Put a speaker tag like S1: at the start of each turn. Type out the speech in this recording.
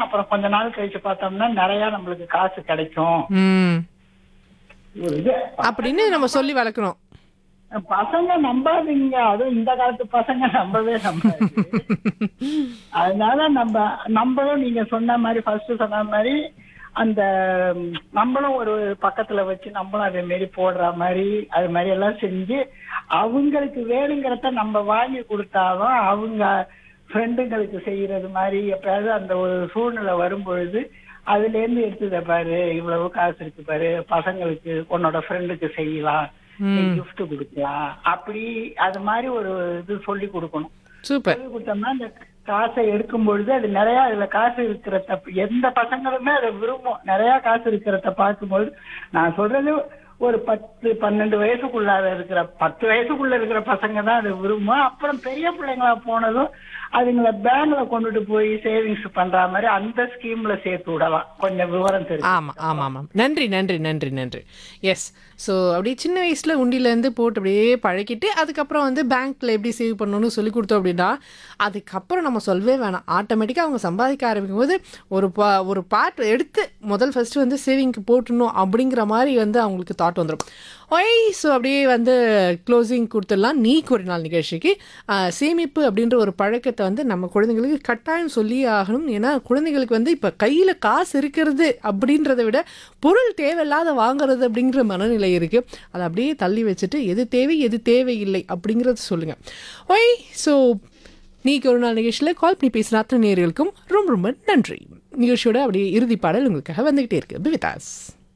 S1: அப்புறம் கொஞ்ச நாள் கழிச்சு பார்த்தோம்னா நிறைய நம்மளுக்கு காசு கிடைக்கும்
S2: ம்
S1: ஒரு இது
S2: அப்படின்னு நம்ம சொல்லி வளர்க்கணும்
S1: பசங்க நம்பாதீங்க அதுவும் இந்த காலத்து பசங்க நம்பவே நம்பாது அதனால நம்ம நம்மளும் நீங்க சொன்ன மாதிரி ஃபர்ஸ்ட் சொன்ன மாதிரி அந்த ம், நம்மளும் ஒரு பக்கத்துல வச்சு நம்மளும் அதே மாதிரி போடுற மாதிரி அது மாதிரி எல்லாம் செஞ்சு அவங்களுக்கு வேணுங்கிறத நம்ம வாங்கி கொடுத்தாலும் அவங்க ஃப்ரெண்டுங்களுக்கு செய்யறது மாதிரி எப்பயாவது அந்த ஒரு சூழ்நிலை வரும்பொழுது அதுல இருந்து எடுத்துத பாரு இவ்வளவு காசு இருக்கு பாரு பசங்களுக்கு உன்னோட ஃப்ரெண்டுக்கு செய்யலாம் gift கொடுக்கலாம் அப்படி அது மாதிரி ஒரு இது சொல்லி கொடுக்கணும்
S2: சூப்பர்
S1: சொல்லி கொடுத்தோம்னா அந்த காசை எடுக்கும் பொழுது அது நிறைய அதுல காசு இருக்கிறத எந்த பசங்களுமே அதை விரும்பும் நிறைய காசு இருக்கிறத பார்க்கும்போது நான் சொல்றது ஒரு பத்து பன்னெண்டு வயசுக்குள்ளார இருக்கிற பத்து வயசுக்குள்ள இருக்கிற பசங்க தான் அதை விரும்பும் அப்புறம் பெரிய பிள்ளைங்களா போனதும் அதுங்களை பேங்க்ல கொண்டுட்டு போய் சேவிங்ஸ் பண்ற மாதிரி அந்த ஸ்கீம்ல சேர்த்து விடலாம் கொஞ்சம் விவரம் தெரியும்
S2: ஆமா ஆமா ஆமாம் நன்றி நன்றி நன்றி நன்றி எஸ் ஸோ அப்படியே சின்ன வயசுல உண்டியிலேருந்து போட்டு அப்படியே பழக்கிட்டு அதுக்கப்புறம் வந்து பேங்க்ல எப்படி சேவ் பண்ணணும்னு சொல்லி கொடுத்தோம் அப்படின்னா அதுக்கப்புறம் நம்ம சொல்லவே வேணாம் ஆட்டோமேட்டிக்காக அவங்க சம்பாதிக்க ஆரம்பிக்கும் போது ஒரு பா ஒரு பார்ட் எடுத்து முதல் ஃபர்ஸ்ட் வந்து சேவிங்க்கு போட்டணும் அப்படிங்கிற மாதிரி வந்து அவங்களுக்கு தாட் வந்துடும் ஒய் ஸோ அப்படியே வந்து க்ளோசிங் கொடுத்துடலாம் நீ ஒரு நாள் நிகழ்ச்சிக்கு ஆஹ், சேமிப்பு அப்படின்ற ஒரு பழக்கத்தை வந்து நம்ம குழந்தைங்களுக்கு கட்டாயம் சொல்லி ஆகணும் ஏன்னா குழந்தைங்களுக்கு வந்து இப்போ கையில் காசு இருக்கிறது அப்படின்றத விட பொருள் தேவையில்லாத வாங்குறது அப்படிங்கிற மனநிலை இருக்குது அதை அப்படியே தள்ளி வச்சுட்டு எது தேவை எது தேவையில்லை அப்படிங்கிறத சொல்லுங்கள் ஒய் ஸோ நீக்கு ஒரு நாள் நிகழ்ச்சியில் கால் பண்ணி பேசின அத்தனை நேயர்களுக்கும் ரொம்ப ரொம்ப நன்றி நிகழ்ச்சியோட அப்படியே இறுதி பாடல் உங்களுக்காக வந்துகிட்டே இருக்கு பிவிதாஸ்